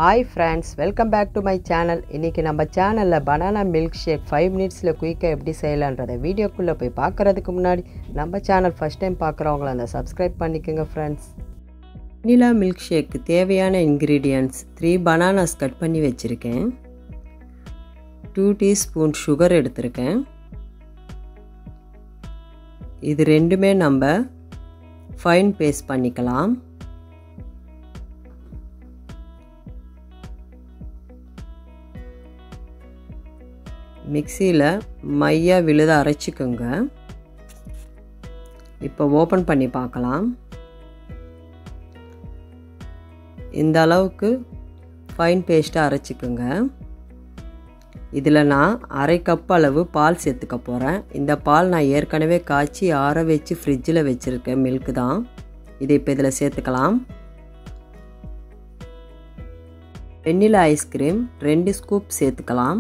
hi friends welcome back to my channel இன்றைக்கி நம்ம சேனலில் பனானா மில்க் ஷேக் ஃபைவ் மினிட்ஸில் குயிக்காக எப்படி செய்யலான்றதை வீடியோக்குள்ளே போய் பார்க்குறதுக்கு முன்னாடி நம்ம சேனல் ஃபஸ்ட் டைம் பார்க்குறவங்கள அந்த சப்ஸ்கிரைப் பண்ணிக்கோங்க ஃப்ரெண்ட்ஸ் வெனிலா மில்க் ஷேக்கு தேவையான இன்க்ரீடியன்ட்ஸ் த்ரீ பனானாஸ் கட் பண்ணி வச்சுருக்கேன் டூ டீஸ்பூன் சுகர் எடுத்திருக்கேன் இது ரெண்டுமே நம்ம ஃபைன் பேஸ்ட் பண்ணிக்கலாம் மிக்சியில் மையாக விழுத அரைச்சிக்கோங்க இப்போ ஓப்பன் பண்ணி பார்க்கலாம் இந்த அளவுக்கு ஃபைன் பேஸ்ட்டாக அரைச்சிக்கோங்க இதில் நான் அரை கப் அளவு பால் சேர்த்துக்க போகிறேன் இந்த பால் நான் ஏற்கனவே காய்ச்சி ஆற வச்சு ஃப்ரிட்ஜில் வச்சுருக்கேன் மில்க்கு தான் இதை இப்போ இதில் சேர்த்துக்கலாம் வெண்ணிலா ஐஸ்கிரீம் ரெண்டு ஸ்கூப் சேர்த்துக்கலாம்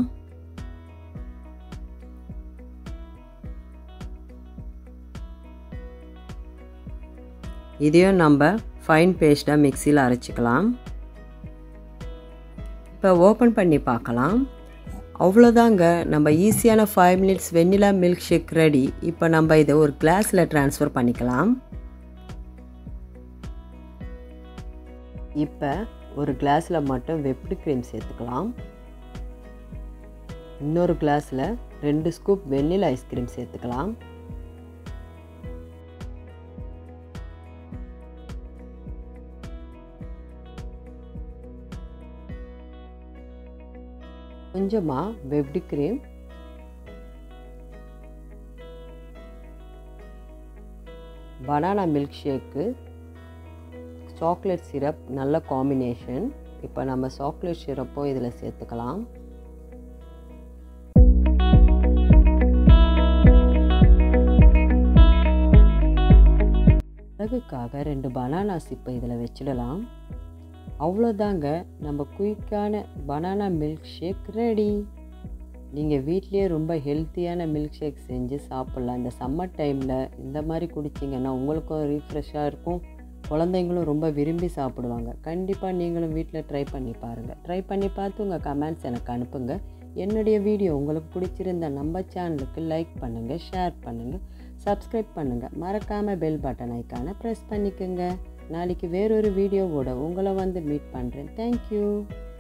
இதையும் நம்ம ஃபைன் பேஸ்ட்டாக மிக்சியில் அரைச்சிக்கலாம் இப்போ ஓப்பன் பண்ணி பார்க்கலாம் அவ்வளோதாங்க நம்ம ஈஸியான five minutes vanilla milk shake ready இப்போ நம்ம இதை ஒரு கிளாஸில் ட்ரான்ஸ்ஃபர் பண்ணிக்கலாம் இப்போ ஒரு கிளாஸில் மட்டும் வெப்டு க்ரீம் சேர்த்துக்கலாம் இன்னொரு கிளாஸில் ரெண்டு ஸ்கூப் வெண்ணிலா ஐஸ்கிரீம் சேர்த்துக்கலாம் கொஞ்சமாக whipped cream banana milk shake chocolate syrup நல்ல காம்பினேஷன் இப்போ நம்ம சாக்லேட் சிரப்பும் இதில் சேர்த்துக்கலாம் அழகுக்காக ரெண்டு பனானாஸ் இப்போ இதில் வச்சிடலாம் அவ்வளோதாங்க நம்ம குயிக்கான பனானா மில்க் ஷேக் ரெடி நீங்கள் வீட்லேயே ரொம்ப ஹெல்த்தியான மில்க் ஷேக் செஞ்சு சாப்பிட்லாம் இந்த சம்மர் டைமில் இந்த மாதிரி குடிச்சிங்கன்னா உங்களுக்கும் ரீஃப்ரெஷ்ஷாக இருக்கும் குழந்தைங்களும் ரொம்ப விரும்பி சாப்பிடுவாங்க கண்டிப்பாக நீங்களும் வீட்டில் ட்ரை பண்ணி பாருங்கள் ட்ரை பண்ணி பார்த்து உங்கள் கமெண்ட்ஸ் எனக்கு அனுப்புங்க என்னுடைய வீடியோ உங்களுக்கு பிடிச்சிருந்த நம்ம சேனலுக்கு லைக் பண்ணுங்கள் ஷேர் பண்ணுங்கள் சப்ஸ்கிரைப் பண்ணுங்கள் மறக்காமல் பெல் பட்டன் ஐக்கானை ப்ரெஸ் பண்ணிக்கோங்க நாளைக்கு வேறொரு வீடியோவோட உங்களை வந்து மீட் பண்ணுறேன் தேங்க்யூ